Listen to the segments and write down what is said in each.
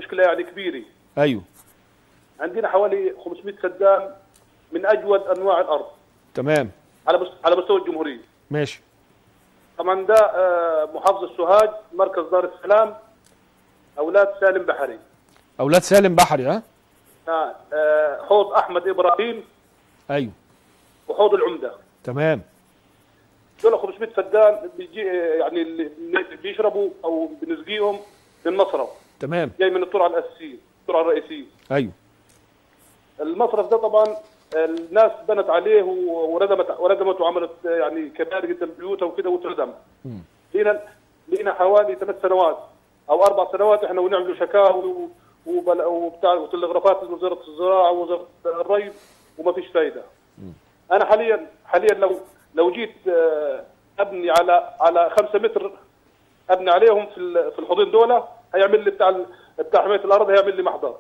مشكله يعني كبيره ايوه عندنا حوالي 500 فدان من اجود انواع الارض تمام على مس- على مستوى الجمهوريه ماشي طبعا ده آه، محافظه سوهاج مركز دار السلام اولاد سالم بحري اولاد سالم بحري ها آه، آه، حوض احمد ابراهيم ايوه وحوض العمده تمام دول 500 فدان بيجي آه، يعني اللي اللي بيشربوا او بنسقيهم من مصرف تمام جاي من الترعه الاساسيه الترعه الرئيسيه ايوه المصرف ده طبعا الناس بنت عليه وردمت وردمت وعملت يعني كبار جدا بيوتها وكده واتردم. لينا لينا حوالي ثلاث سنوات او اربع سنوات احنا ونعمل شكاوى و- وبل- وبتاع وتلغرافات لوزاره الزراعه ووزاره الري وما فيش فايده. انا حاليا حاليا لو لو جيت آه، ابني على على خمسة متر ابني عليهم في ال- في الحوضين دول هيعمل لي بتاع ال- بتاع حمايه الارض هيعمل لي محضر.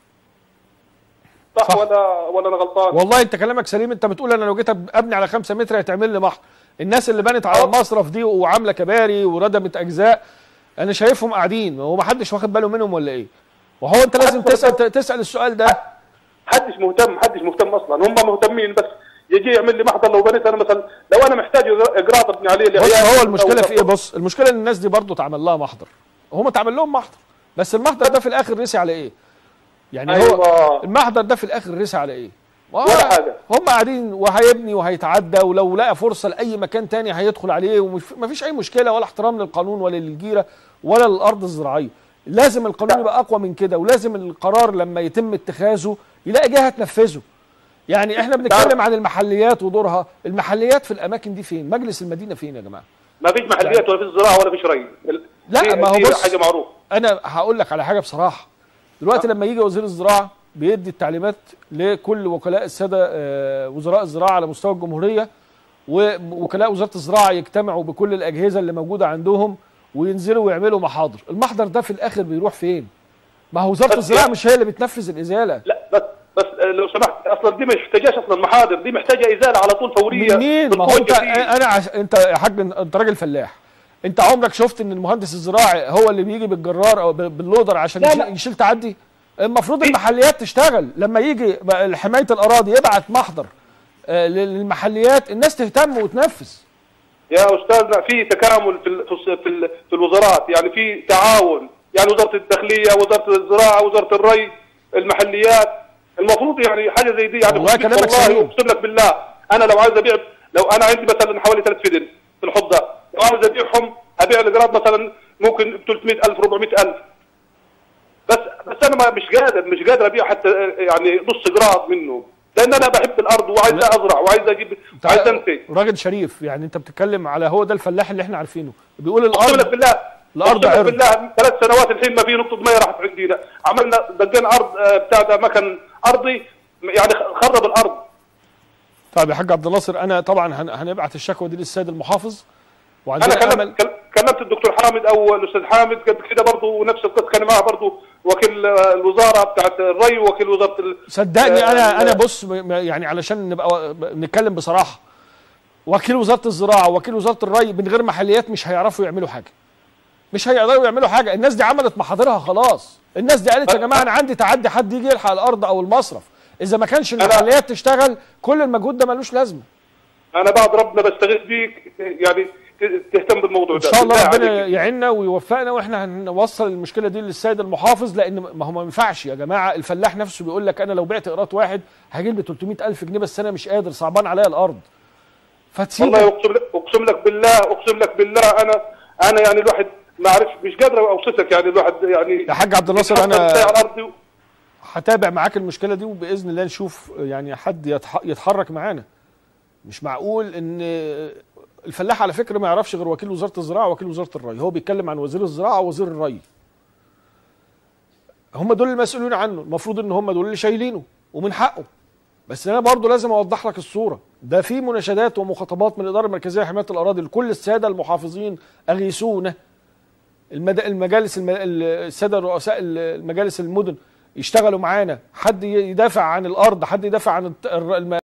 صح, صح. ولا ولا انا غلطان؟ والله انت كلامك سليم انت بتقول انا لو جيت أب- ابني على خمسة متر هتعمل لي محر الناس اللي بنت على أه. المصرف دي وعامله كباري وردمت اجزاء انا شايفهم قاعدين هو ما حدش واخد باله منهم ولا ايه وهو انت لازم تسال تسال السؤال ده حدش مهتم حدش مهتم اصلا هم مهتمين بس يجي يعمل لي محضر لو بنيت انا مثلا لو انا محتاج اجراء ابني عليه بص لعيالي هو المشكله أو- في ايه بص المشكله ان الناس دي برضه اتعمل لها محضر هم اتعمل لهم محضر بس المحضر ده في الاخر رسي على ايه يعني هو أيوة. المحضر ده في الاخر رسي على ايه ما هو ولا حاجة. هم قاعدين وهيبني وهيتعدى ولو لقى فرصه لاي مكان تاني هيدخل عليه وما فيش اي مشكله ولا احترام للقانون ولا للجيره ولا للارض الزراعيه لازم القانون يبقى اقوى من كده ولازم القرار لما يتم اتخاذه يلاقي جهه تنفذه يعني احنا بنتكلم عن المحليات ودورها المحليات في الاماكن دي فين مجلس المدينه فين يا جماعه ما فيش محليات ولا فيش زراعه ولا فيش ري لا، دي- ما هو دي بص- حاجه معروفه انا هقول لك على حاجه بصراحه دلوقتي لما يجي وزير الزراعه بيدي التعليمات لكل وكلاء الساده آه، وزراء الزراعه على مستوى الجمهوريه ووكلاء وزاره الزراعه يجتمعوا بكل الاجهزه اللي موجوده عندهم وينزلوا ويعملوا محاضر المحضر ده في الاخر بيروح فين ما هو وزاره بس الزراعه يعني- مش هي اللي بتنفذ الازاله لا بس بس آه، لو سمحت اصلا دي ما محتاجاش اصلا محاضر دي محتاجه ازاله على طول فوريه منين ما هو بتكون انت جديد. انا عش... انت يا حاج انت راجل فلاح انت عمرك شفت ان المهندس الزراعي هو اللي بيجي بالجرار او ب- باللودر عشان لا، يشيل, لا. يشيل تعدي المفروض المحليات تشتغل لما يجي بقى حمايه الاراضي يبعت محضر آه، للمحليات الناس تهتم وتنفذ يا استاذنا في تكامل في ال- في الس- في, ال- في الوزارات يعني في تعاون يعني وزاره الداخليه وزاره الزراعه وزاره الري المحليات المفروض يعني حاجه زي دي يعني والله خصوصي كلامك والله سليم. اقسم لك بالله انا لو عايز ابيع لو انا عندي مثلا حوالي ثلاث فدن في الحوض ده لو عايز ابيعهم ابيع الاجراد مثلا ممكن ب 300000 400000 بس بس انا ما مش قادر مش قادر ابيع حتى يعني نص جراد منه لان انا بحب الارض وعايز لا. ازرع وعايز اجيب عايز انتج راجل شريف يعني انت بتتكلم على هو ده الفلاح اللي احنا عارفينه بيقول اقسم لك الارض بالله الأرض اقسم لك عرض. بالله ثلاث سنوات الحين ما في نقطه ميه راحت عندنا عملنا دقينا ارض آه، بتاع ده مكن ارضي يعني خرب الارض طيب يا حاج عبد الناصر انا طبعا هن- هنبعت الشكوى دي للسيد المحافظ انا وعندنا امل كلمت كل- كلمت الدكتور حامد او الاستاذ حامد قبل كده برضه نفس القصه كان معه برضه وكيل آه، الوزاره بتاعت الري وكيل وزاره ال... صدقني آه، انا انا ال- بص م- م- يعني علشان نبقى و- نتكلم بصراحه وكيل وزاره الزراعه ووكيل وزاره الري من غير محليات مش هيعرفوا يعملوا حاجه مش هيقدروا يعملوا حاجه الناس دي عملت محاضرها خلاص الناس دي قالت يا جماعه انا عندي تعدي حد يجي يلحق الارض او المصرف اذا ما كانش المحليات تشتغل كل المجهود ده ملوش لازمه انا بعد ربنا بستغيث بيك يعني ت- تهتم بالموضوع ان ده شاء الله بالله ربنا عليك. يعيننا ويوفقنا واحنا هنوصل المشكله دي للسيد المحافظ لان ما هو ما ينفعش يا جماعه الفلاح نفسه بيقول لك انا لو بعت قراط واحد هجيب لي 300000 جنيه بس انا مش قادر صعبان عليا الارض فتسيب والله اقسم لك اقسم لك بالله اقسم لك بالله انا انا يعني الواحد ما اعرفش مش قادر اوصفك يعني الواحد يعني يا حاج عبد الناصر يتحمل انا ساعة الارض هتابع معاك المشكله دي وباذن الله نشوف يعني حد يتح- يتحرك معانا مش معقول ان الفلاح على فكره ما يعرفش غير وكيل وزاره الزراعه ووكيل وزاره الري هو بيتكلم عن وزير الزراعه ووزير الري هم دول المسؤولين عنه المفروض ان هم دول اللي شايلينه ومن حقه بس انا برضو لازم اوضح لك الصوره ده في مناشدات ومخاطبات من الاداره المركزيه لحمايه الاراضي لكل الساده المحافظين اغيثونا المد... المجالس الم... الساده رؤساء المجالس المدن يشتغلوا معانا حد يدافع عن الارض حد يدافع عن الت- الر- الم...